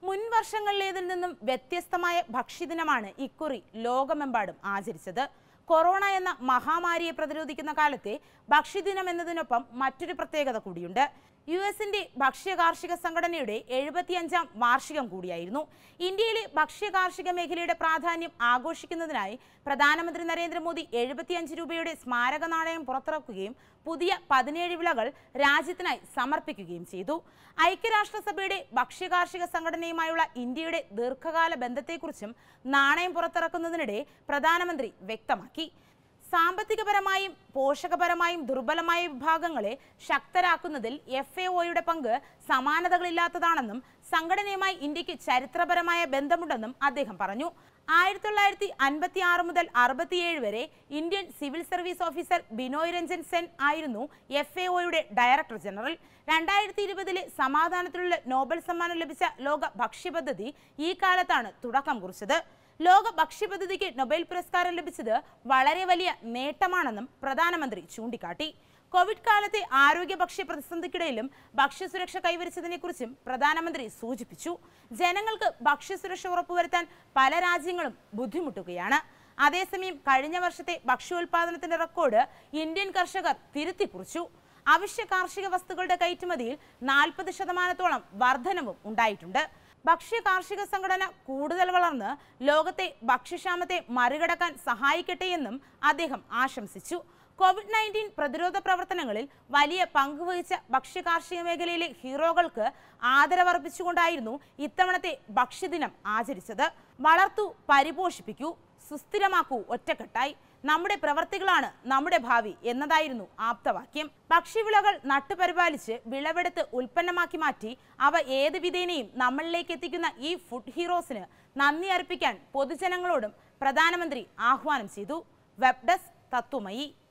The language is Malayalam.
മുൻ വർഷങ്ങളിലേതിൽ നിന്നും വ്യത്യസ്തമായ ഭക്ഷ്യദിനമാണ് ഇക്കുറി ലോകമെമ്പാടും ആചരിച്ചത് കൊറോണ എന്ന മഹാമാരിയെ പ്രതിരോധിക്കുന്ന കാലത്തെ ഭക്ഷ്യദിനം എന്നതിനൊപ്പം മറ്റൊരു പ്രത്യേകത കൂടിയുണ്ട് യു എസിന്റെ ഭക്ഷ്യ കാർഷിക സംഘടനയുടെ എഴുപത്തിയഞ്ചാം വാർഷികം കൂടിയായിരുന്നു ഇന്ത്യയിലെ ഭക്ഷ്യ കാർഷിക മേഖലയുടെ പ്രാധാന്യം ആഘോഷിക്കുന്നതിനായി പ്രധാനമന്ത്രി നരേന്ദ്രമോദി എഴുപത്തിയഞ്ച് രൂപയുടെ സ്മാരക നാണയം പുറത്തിറക്കുകയും പുതിയ പതിനേഴ് വിളകൾ രാജ്യത്തിനായി സമർപ്പിക്കുകയും ചെയ്തു ഐക്യരാഷ്ട്രസഭയുടെ ഭക്ഷ്യ കാർഷിക സംഘടനയുമായുള്ള ഇന്ത്യയുടെ ദീർഘകാല ബന്ധത്തെക്കുറിച്ചും നാണയം പുറത്തിറക്കുന്നതിനിടെ പ്രധാനമന്ത്രി വ്യക്തമാക്കി സാമ്പത്തികപരമായും പോഷകപരമായും ദുർബലമായ വിഭാഗങ്ങളെ ശക്തരാക്കുന്നതിൽ എഫ് എ ഒയുടെ പങ്ക് സമാനതകളില്ലാത്തതാണെന്നും സംഘടനയുമായി ഇന്ത്യക്ക് ചരിത്രപരമായ ബന്ധമുണ്ടെന്നും അദ്ദേഹം പറഞ്ഞു ആയിരത്തി തൊള്ളായിരത്തി അൻപത്തി ആറ് മുതൽ അറുപത്തിയേഴ് വരെ Indian civil service officer Binoy Ranjan Sen ആയിരുന്നു എഫ് എ ഒയുടെ ഡയറക്ടർ ജനറൽ രണ്ടായിരത്തി ഇരുപതിലെ സമാധാനത്തിലുള്ള നോബൽ സമ്മാനം ലഭിച്ച ലോക ഭക്ഷ്യപദ്ധതി ഈ കാലത്താണ് തുടക്കം കുറിച്ചത് ലോക ഭക്ഷ്യപദ്ധതിക്ക് നൊബേൽ പുരസ്കാരം ലഭിച്ചത് വളരെ വലിയ നേട്ടമാണെന്നും പ്രധാനമന്ത്രി ചൂണ്ടിക്കാട്ടി കോവിഡ് കാലത്തെ ആരോഗ്യ ഭക്ഷ്യ പ്രതിസന്ധിക്കിടയിലും ഭക്ഷ്യസുരക്ഷ കൈവരിച്ചതിനെക്കുറിച്ചും പ്രധാനമന്ത്രി സൂചിപ്പിച്ചു ജനങ്ങൾക്ക് ഭക്ഷ്യസുരക്ഷ ഉറപ്പുവരുത്താൻ പല രാജ്യങ്ങളും ബുദ്ധിമുട്ടുകയാണ് അതേസമയം കഴിഞ്ഞ വർഷത്തെ ഭക്ഷ്യോൽപാദനത്തിന്റെ റെക്കോർഡ് ഇന്ത്യൻ കർഷകർ തിരുത്തി കുറിച്ചു അവശ്യ കാർഷിക വസ്തുക്കളുടെ കയറ്റുമതിയിൽ നാൽപ്പത് ശതമാനത്തോളം വർധനവും ഉണ്ടായിട്ടുണ്ട് ഭക്ഷ്യ കാർഷിക സംഘടന കൂടുതൽ വളർന്ന് ലോകത്തെ ഭക്ഷ്യക്ഷാമത്തെ മറികടക്കാൻ സഹായിക്കട്ടെ എന്നും അദ്ദേഹം ആശംസിച്ചു കോവിഡ് നയൻറ്റീൻ പ്രതിരോധ പ്രവർത്തനങ്ങളിൽ വലിയ പങ്കുവഹിച്ച ഭക്ഷ്യ കാർഷിക മേഖലയിലെ ഹീറോകൾക്ക് ആദരവർപ്പിച്ചുകൊണ്ടായിരുന്നു ഇത്തവണത്തെ ഭക്ഷ്യദിനം ആചരിച്ചത് വളർത്തു പരിപോഷിപ്പിക്കൂ സുസ്ഥിരമാക്കൂ ഒറ്റക്കെട്ടായി നമ്മുടെ പ്രവർത്തികളാണ് നമ്മുടെ ഭാവി എന്നതായിരുന്നു ആപ്തവാക്യം ഭക്ഷ്യവിളകൾ നട്ടുപരിപാലിച്ച് വിളവെടുത്ത് ഉൽപ്പന്നമാക്കി മാറ്റി അവ ഏത് വിധേനയും നമ്മളിലേക്ക് എത്തിക്കുന്ന ഈ ഫുഡ് ഹീറോസിന് നന്ദി അർപ്പിക്കാൻ പൊതുജനങ്ങളോടും പ്രധാനമന്ത്രി ആഹ്വാനം ചെയ്തു വെബ് ഡെസ്ക് തത്വമയി